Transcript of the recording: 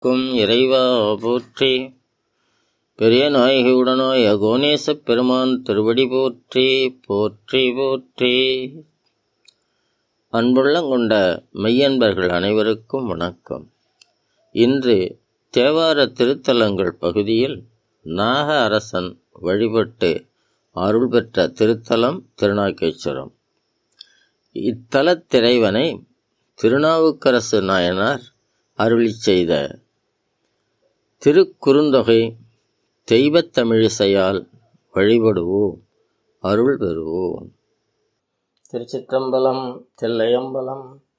க்கும் இறைவா போற்றி பெரிய நாயகியுடனாய் அகோணேசப் பெருமான் திருவடி போற்றி போற்றி போற்றி அன்புள்ளங்கொண்ட மெய்யன்பர்கள் அனைவருக்கும் வணக்கம் இன்று தேவார திருத்தலங்கள் பகுதியில் நாக அரசன் வழிபட்டு அருள் பெற்ற திருத்தலம் திருநாகேஸ்வரம் இத்தலத்திறைவனை திருநாவுக்கரசு நாயனார் அருளி செய்த திருக்குறுந்தொகை தெய்வத் தமிழிசையால் வழிபடுவோம் அருள் பெறுவோம் திருச்சிற்றம்பலம் தில்லையம்பலம்